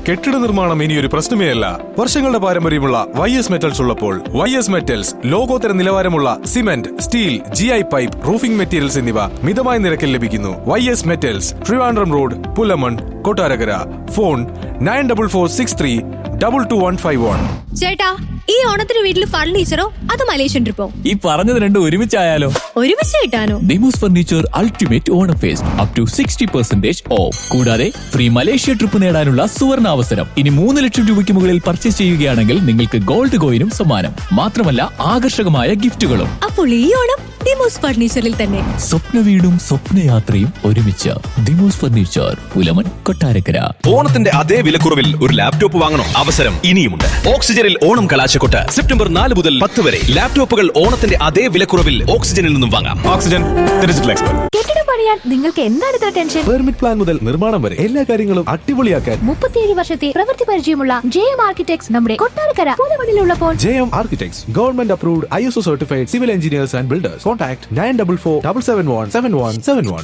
കെട്ടിട നിർമ്മാണം ഇനി ഒരു പ്രശ്നമേ അല്ല വർഷങ്ങളുടെ പാരമ്പര്യമുള്ള വൈ എസ് മെറ്റൽസ് ഉള്ളപ്പോൾ വൈ എസ് മെറ്റൽസ് ലോകോത്തര നിലവാരമുള്ള cement steel G I pipe roofing materials എന്നിവ മിതമായ നിരക്കിൽ ലഭിക്കുന്നു Y S metals Trivandrum road Pulamon Kottarakara phone nine double four six three double two one five one ചേട്ടാ ഈ ഓണത്തിന് വീട്ടിൽ ഫർണിച്ചറോ അത് മലേഷ്യൻ ട്രിപ്പോ ഈ പറഞ്ഞത് രണ്ടും ഒരുമിച്ചായാലോ ഒരുമിച്ച് കിട്ടാനോ ഡിമോസ് furniture ultimate Onam fest up to sixty percentage off കൂടാതെ ഫ്രീ മലേഷ്യ ട്രിപ്പ് നേടാനുള്ള സുവർണ അവസരം ഇനി മൂന്ന് ലക്ഷം രൂപയ്ക്ക് മുകളിൽ പർച്ചേസ് ചെയ്യുകയാണെങ്കിൽ നിങ്ങൾക്ക് ഗോൾഡ് കോയിനും സമ്മാനം മാത്രമല്ല ആകർഷകമായ ഗിഫ്റ്റുകളും അപ്പോൾ ഈ ഓണം ഡിമോസ് ഫർണിച്ചറിൽ തന്നെ സ്വപ്ന വീടും സ്വപ്നയാത്രയും ഒരുമിച്ച് ദിമോസ് ഫർണിച്ചർ പുലമൺ കൊട്ടാരക്കര ഓണത്തിന്റെ അതേ വിലക്കുറവിൽ ഒരു ലാപ്ടോപ്പ് വാങ്ങണോ അവസരം ഇനിയുമുണ്ട് ഓക്സിജനിൽ ഓണം കലാശക്കൊട്ട് സെപ്റ്റംബർ നാല് മുതൽ പത്ത് വരെ ലാപ്ടോപ്പുകൾ ഓണത്തിന്റെ അതേ വിലക്കുറവിൽ ഓക്സിജനിൽ നിന്നും വാങ്ങാം ഓക്സിജൻ ഡിജിറ്റൽ എക്സ്പെർട്ട് കെട്ടിടം പണിയാൻ നിങ്ങൾക്ക് എന്താണ് ഇത്ര ടെൻഷൻ പെർമിറ്റ് പ്ലാൻ മുതൽ നിർമ്മാണം വരെ എല്ലാ കാര്യങ്ങളും അടിപൊളിയാക്കാൻ മുപ്പത്തിയേഴ് വർഷത്തെ പ്രവൃത്തി പരിചയമുള്ള ജെ എം ആർക്കിടെക്ട്സ് നമ്മുടെ കൊട്ടാരക്കര പുതുമണിലുള്ളപ്പോൾ J M architects government approved I S O certified civil engineers and builders contact nine double four double seven one seven one seven one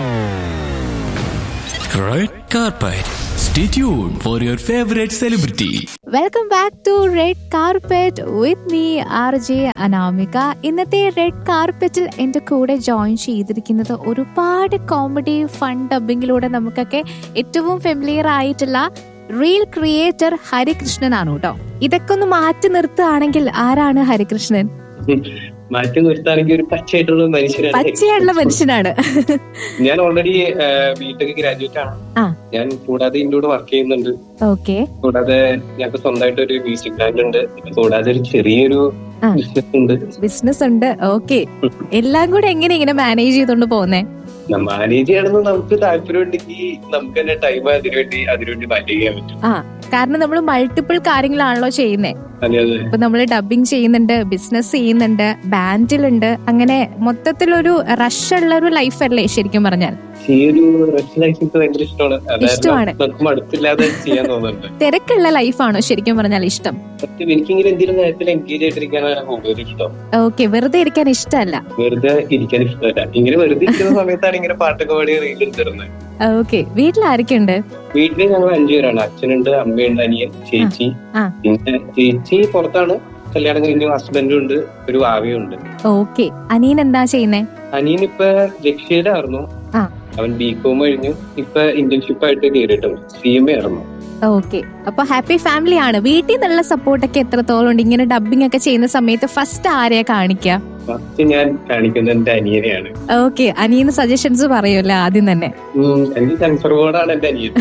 red carpet stay tune for your favourite celebrity welcome back to red carpet with me R J Anamika ഇന്നത്തെ red കാർപ്പറ്റിൽ എൻ്റെ കൂടെ join ചെയ്തിരിക്കുന്നത് ഒരുപാട് comedy fun ഡബിങ്ങിലൂടെ നമുക്കൊക്കെ ഏറ്റവും familiar ആയിട്ടുള്ള reel creator ഹരികൃഷ്ണനാണ് കേട്ടോ ഇതൊക്കെ ഒന്ന് മാറ്റി നിർത്തുകയാണെങ്കിൽ ആരാണ് ഹരികൃഷ്ണൻ മാറ്റി നിർത്താണെങ്കിൽ ഒരു പച്ചയായിട്ടുള്ള മനുഷ്യനാണ് പച്ചയുള്ള മനുഷ്യനാണ് ഞാൻ ഓൾറെഡി ബിടെക് ഗ്രാജുവേറ്റ് ആണ് ആ. ഞാൻ കൂടാതെ ഇതിന്റെ കൂടെ വർക്ക് ചെയ്യുന്നുണ്ട് ഓക്കെ കൂടാതെ ഞങ്ങൾക്ക് സ്വന്തമായിട്ട് ഒരു മ്യൂസിക് ബാൻഡ് ഉണ്ട് കൂടാതെ ഒരു ചെറിയൊരു ആ. ബിസിനസ് ഉണ്ട് ബിസിനസ് ഉണ്ട് ഓക്കെ എല്ലാം കൂടെ എങ്ങനെ ഇങ്ങനെ മാനേജ് ചെയ്തോണ്ട് പോകുന്നേ മാനേജ് ചെയ്യണമെന്ന് നമുക്ക് താല്പര്യം ഉണ്ടെങ്കിൽ നമുക്ക് തന്നെ ടൈം അതിനുവേണ്ടി അതിനുവേണ്ടി മാറ്റി ചെയ്യാൻ പറ്റും ആ കാരണം നമ്മൾ മൾട്ടിപ്പിൾ കാര്യങ്ങളാണല്ലോ ചെയ്യുന്നേ അതെ അതെ ഇപ്പൊ നമ്മൾ ഡബിങ് ചെയ്യുന്നുണ്ട് ബിസിനസ് ചെയ്യുന്നുണ്ട് ബാൻഡിലുണ്ട് അങ്ങനെ മൊത്തത്തിലൊരു റഷ് ഉള്ള ഒരു ലൈഫ് അല്ലേ ശരിക്കും പറഞ്ഞാൽ ഈ ഒരു റെസ്റ്റ് ലൈഫ് എനിക്ക് ഭയങ്കര ഇഷ്ടമാണ് അതായത് ഇഷ്ടമാണ്. നമുക്ക് മടുപ്പില്ലാതെ ചെയ്യാൻ തോന്നുന്നുണ്ട് തിരക്കുള്ള ലൈഫാണോ ശരിക്കും പറഞ്ഞാൽ ഇഷ്ടം പക്ഷെ എനിക്കിങ്ങനെ എന്തെങ്കിലും കാര്യത്തിൽ എൻഗേജ് ആയിട്ടിരിക്കാനാണ് കൂടുതൽ ഇഷ്ടം ഓക്കെ വെറുതെ ഇരിക്കാൻ ഇഷ്ടമല്ല വെറുതെ ഇരിക്കാൻ ഇഷ്ടമല്ല ഇങ്ങനെ വെറുതെ ഇരിക്കുന്ന സമയത്താണ് ഇങ്ങനെ പാട്ടൊക്കെ പാടി റീൽ എടുത്തിരുന്നത് ഓക്കെ വീട്ടിൽ ആരൊക്കെയുണ്ട് വീട്ടില് ഞങ്ങൾ അഞ്ചുപേരാണ് അച്ഛനുണ്ട് അമ്മയുണ്ട് അനിയൻ ചേച്ചി ആ. പിന്നെ ചേച്ചി പുറത്താണ് കല്യാണം കഴിഞ്ഞു ഹസ്ബൻഡും ഉണ്ട് ഒരു ഭാവിയും ഉണ്ട് ഓക്കെ അനിയൻ എന്താ ചെയ്യുന്നേ അനിയൻ ഇപ്പൊ ലക്ഷ്യയിലായിരുന്നു ആ. അവൻ ബി കോം കഴിഞ്ഞു ഇപ്പൊ ഇന്റേൺഷിപ്പ് ആയിട്ട് കയറിയിട്ടുണ്ട് സി എം എ ആയിരുന്നു ഓക്കെ അപ്പൊ ഹാപ്പി ഫാമിലി ആണ് വീട്ടിൽ നിന്നുള്ള സപ്പോർട്ടൊക്കെ എത്രത്തോളം ഉണ്ട് ഇങ്ങനെ ഡബിങ് ഒക്കെ ചെയ്യുന്ന സമയത്ത് ഫസ്റ്റ് ആരെയാ കാണിക്കുക ഫസ്റ്റ് ഞാൻ കാണിക്കുന്നത് എന്റെ അനിയനെയാണ് ഓക്കെ അനിയന് സജഷൻസ് പറയുമല്ലോ ആദ്യം തന്നെ ഉം, എനിക്ക് സെൻസർ ബോർഡാണ് എന്റെ അനിയൻ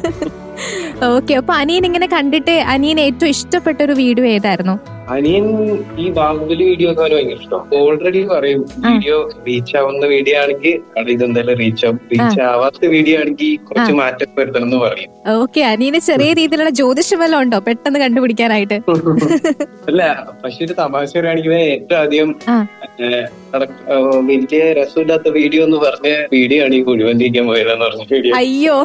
ഓക്കെ അപ്പൊ അനിയൻ ഇങ്ങനെ കണ്ടിട്ട് അനിയൻ ഏറ്റവും ഇഷ്ടപ്പെട്ട ഒരു വീഡിയോ ഏതായിരുന്നു അനിയൻ ഈ ബാഹുബലി വീഡിയോ ഒക്കെ അവന് ഭയങ്കര ഇഷ്ടം ഓൾറെഡി പറയും വീഡിയോ റീച്ച് ആവുന്ന വീഡിയോ ആണെങ്കിൽ അവിടെ ഇതെന്തായാലും റീച്ച് ആവും റീച്ച് ആവാത്ത വീഡിയോ ആണെങ്കിൽ കുറച്ച് മാറ്റം വരുത്തണം എന്ന് പറയും ഓക്കെ അനിയന് ചെറിയ രീതിയിലുള്ള ജ്യോതിഷം വല്ലതും ഉണ്ടോ പെട്ടെന്ന് കണ്ടുപിടിക്കാനായിട്ട് അല്ല പക്ഷെ ഒരു തമാശ പറയുകയാണെങ്കിൽ ഏറ്റവും ആദ്യം ആ. ഏഹ്, നടക്ക- ഏഹ്, വലിയ രസമില്ലാത്ത വീഡിയോ എന്ന് പറഞ്ഞ വീഡിയോ ആണ് ഈ കുഴിവന്തിരിക്കാൻ പോയതെന്ന് പറഞ്ഞ വീഡിയോ അയ്യോ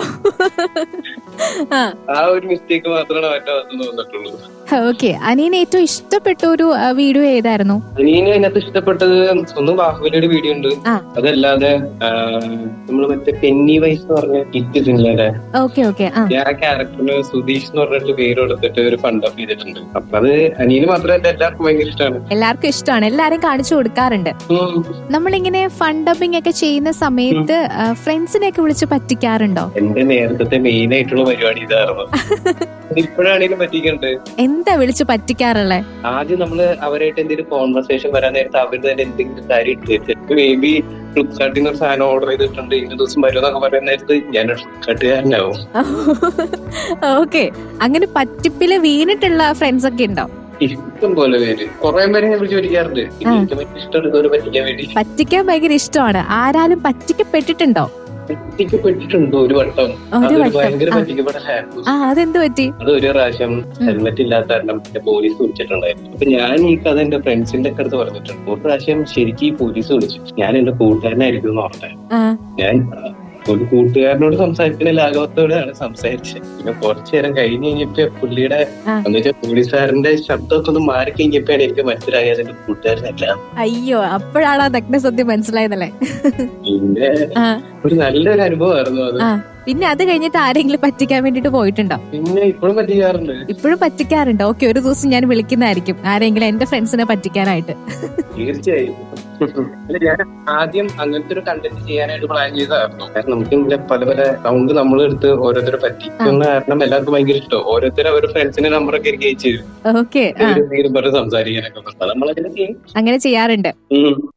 ആ ആ ഒരു മിസ്റ്റേക്ക് മാത്രമാണ് അവന്റെ ഭാഗത്ത് നിന്ന് വന്നിട്ടുള്ളൂ ഓക്കെ അനിയന് ഏറ്റവും ഇഷ്ടപ്പെട്ട ഒരു വീഡിയോ ഏതായിരുന്നു അനിയന് അതിനകത്ത് ഇഷ്ടപ്പെട്ടത് ഒന്ന് ബാഹുബലിയുടെ വീഡിയോ ഉണ്ട് ആ. അതല്ലാതെ നമ്മൾ മറ്റേ പെന്നി വൈസ് എന്ന് പറഞ്ഞ കിറ്റ് സിനിമയിലെ ഓക്കെ ഓക്കെ ആ ഞാൻ ആ ക്യാരക്ടറിന് സുധീഷ് എന്ന് പറഞ്ഞിട്ട് പേര് കൊടുത്തിട്ട് ഒരു ഫണ്ട് ഓഫ് ചെയ്തിട്ടുണ്ട് അപ്പൊ അത് അനിയന് മാത്രമല്ല എല്ലാവർക്കും ഭയങ്കര ഇഷ്ടമാണ് എല്ലാവർക്കും ഇഷ്ടമാണ് എല്ലാരും കാണിച്ചു കൊടുക്കാറുണ്ട് നമ്മളിങ്ങനെ ഫൺ ഡബിങ് ഒക്കെ ചെയ്യുന്ന സമയത്ത് ഫ്രണ്ട്സിനെ ഒക്കെ വിളിച്ച് പറ്റിക്കാറുണ്ടോ എന്റെ നേരത്തെ മെയിൻ ആയിട്ടുള്ള പരിപാടി ഇതായിരുന്നു ഇപ്പോഴാണെങ്കിലും പറ്റിക്കുന്നുണ്ട് എന്താ വിളിച്ച് പറ്റിക്കാറുള്ളേ ആദ്യം നമ്മള് അവരായിട്ട് എന്തെങ്കിലും കോൺവെർസേഷൻ വരാൻ നേരത്തെ അവർ തന്നെ എന്തെങ്കിലും കാര്യം ഇട്ട് വെച്ചിട്ട് മേ ബി ഫ്ലിപ്കാർട്ടിൽ നിന്ന് ഒരു സാധനം ഓർഡർ ചെയ്തിട്ടുണ്ട് ഇന്ന ദിവസം വരും എന്നൊക്കെ പറയുന്ന നേരത്ത് ഞാൻ ഫ്ലിപ്കാർട്ടുകാരനാവും ഓക്കെ അങ്ങനെ പറ്റിപ്പില് വീണിട്ടുള്ള ഫ്രണ്ട്സ് ഒക്കെ ഉണ്ടോ ഇഷ്ടം പോലെ പേര് കുറെ പേരെ ഞാൻ വിളിച്ച് ചോദിക്കാറുണ്ട് എനിക്ക് ഭയങ്കര ഇഷ്ടമാണ് ഇതുവരെ പറ്റിക്കാൻ വേണ്ടി പറ്റിക്കാൻ ഭയങ്കര ഇഷ്ടമാണ് ആരാലും പറ്റിക്കപ്പെട്ടിട്ടുണ്ടോ പറ്റിക്കപ്പെട്ടിട്ടുണ്ട് ഒരു വട്ടം ഒരു അതൊരു വട്ടം, ഭയങ്കര ആ. പറ്റിക്കപ്പെടലായിരുന്നു ആ അതെന്ത് പറ്റി അത് ഒരു പ്രാവശ്യം ഹെൽമെറ്റ് ഇല്ലാത്ത കാരണം പിന്നെ പോലീസ് വിളിച്ചിട്ടുണ്ടായിരുന്നു അപ്പൊ ഞാൻ ഈ കഥ എന്റെ ഫ്രണ്ട്സിന്റെ ഒക്കെ അടുത്ത് പറഞ്ഞിട്ടുണ്ട് ഒരു പ്രാവശ്യം ശരിക്കും ഈ പോലീസ് വിളിച്ചു ഞാൻ എന്റെ കൂട്ടുകാരനായിരിക്കും എന്ന് പറഞ്ഞത് ആ ഞാൻ ഒരു കൂട്ടുകാരനോട് സംസാരിക്കുന്ന ലാഘവത്തോടെയാണ് സംസാരിച്ചത് പിന്നെ കുറച്ചു നേരം കഴിഞ്ഞ് കഴിഞ്ഞപ്പോ പുള്ളിയുടെ ആ. എന്ന് വെച്ചാൽ പോലീസുകാരന്റെ ശബ്ദമൊക്കെ ഒന്ന് മാറി കഴിഞ്ഞപ്പോഴാണ് എനിക്ക് മനസ്സിലായത് എന്റെ കൂട്ടുകാരനല്ല അയ്യോ അപ്പോഴാണ് ആ നഗ്ന സത്യം മനസ്സിലായതല്ലേ പിന്നെ ആ ഒരു നല്ലൊരു അനുഭവമായിരുന്നു അത് ആ പിന്നെ അത് കഴിഞ്ഞിട്ട് ആരെങ്കിലും പറ്റിക്കാൻ വേണ്ടിട്ട് പോയിട്ടുണ്ടോ പിന്നെ ഇപ്പോഴും പറ്റിക്കാറുണ്ട് ഇപ്പോഴും പറ്റിക്കാറുണ്ട് ഓക്കെ ഒരു ദിവസം ഞാൻ വിളിക്കുന്നതായിരിക്കും ആരെങ്കിലും എന്റെ ഫ്രണ്ട്സിനെ പറ്റിക്കാനായിട്ട് തീർച്ചയായും അല്ല ഞാൻ ആദ്യം അങ്ങനത്തെ ഒരു കണ്ടന്റ് ചെയ്യാനായിട്ട് പ്ലാൻ ചെയ്തതായിരുന്നു കാരണം നമുക്ക് ഇങ്ങനെ പല പല സൗണ്ട് നമ്മൾ എടുത്ത് ഓരോരുത്തരെ പറ്റിക്കുന്ന കാരണം എല്ലാവർക്കും ഭയങ്കര ഇഷ്ടം ഓരോരുത്തർ അവരുടെ ഫ്രണ്ട്സിന്റെ നമ്പറൊക്കെ എനിക്ക് അയച്ചു തരും ഓക്കെ ആ എന്തെങ്കിലും പറഞ്ഞ് സംസാരിക്കാനൊക്കെ നമ്മളങ്ങനെ ചെയ്യും അങ്ങനെ ചെയ്യാറുണ്ട് ഉം.